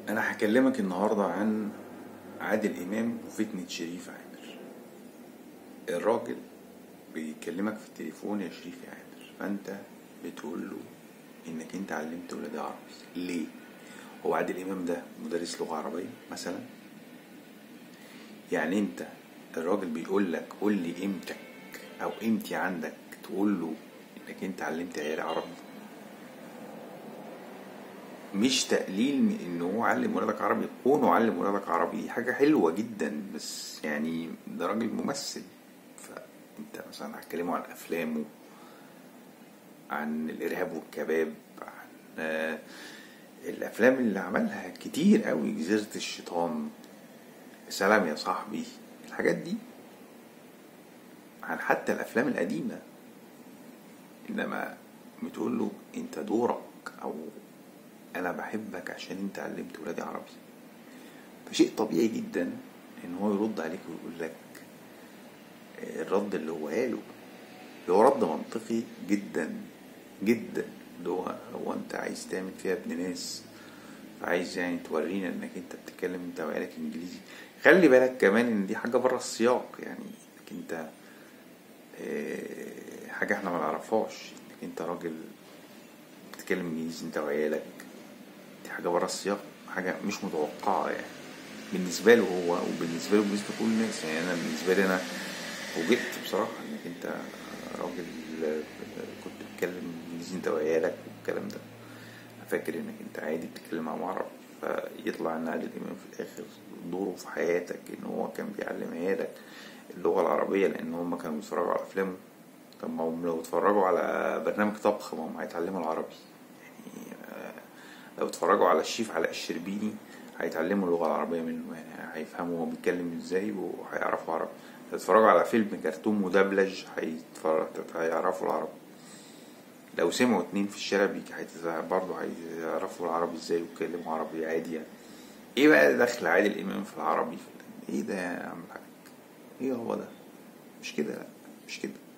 انا هكلمك النهارده عن عادل امام وفتنة شريف عامر الراجل بيكلمك في التليفون يا شريف يا عامر فانت بتقول له انك انت علمت ولادي عربي ليه هو عادل امام ده مدرس لغة عربية مثلا يعني انت الراجل بيقول لك قول لي قيمتك او قيمتي عندك تقول له انك انت علمت عيالي عربي مش تقليل من ان هو علم ولادك عربي كونه علم ولادك عربي حاجة حلوة جدا بس يعني ده راجل ممثل فانت مثلا هتكلمه عن افلامه عن الارهاب والكباب عن آه، الافلام اللي عملها كتير قوي جزيرة الشيطان سلام يا صاحبي الحاجات دي عن حتى الافلام القديمة انما بتقول له انت دورك او انا بحبك عشان انت علمت ولادي عربي فشيء طبيعي جدا ان هو يرد عليك ويقول لك الرد اللي هو قاله اللي هو رد منطقي جدا جدا اللي هو هو انت عايز تعمل فيها ابن ناس عايز يعني تورينا انك انت بتتكلم انت وعيالك انجليزي خلي بالك كمان ان دي حاجه بره السياق يعني انك انت آه، حاجه احنا ما نعرفهاش انك انت راجل بتتكلم انجليزي انت وعيالك دي حاجه بره السياق حاجه مش متوقعه يعني بالنسبه له هو وبالنسبه له بالنسبه لكل الناس يعني انا بالنسبه لي انا فوجئت بصراحه انك انت راجل كنت بتتكلم انجليزي انت وعيالك والكلام ده فاكر انك انت عادي بتتكلم مع عرب فيطلع ان عادل امام في الاخر دوره في حياتك ان هو كان بيعلم عيالك اللغه العربيه لان هم كانوا بيتفرجوا على افلامه طب ما هم لو اتفرجوا على برنامج طبخ ما هم هيتعلموا العربي يعني آه، لو اتفرجوا على الشيف علاء الشربيني هيتعلموا اللغة العربية منه يعني هيفهموا هو بيتكلم ازاي وهيعرفوا عربي لو اتفرجوا على فيلم كرتون مدبلج هيتفرج هيعرفوا العربي لو سمعوا اتنين في الشارع بيجي هيت- برضه هيعرفوا العربي ازاي ويتكلموا عربي عادي يعني ايه بقى دخل عادل امام في العربي ايه ده يا عم الحاج ايه هو ده مش كده لا مش كده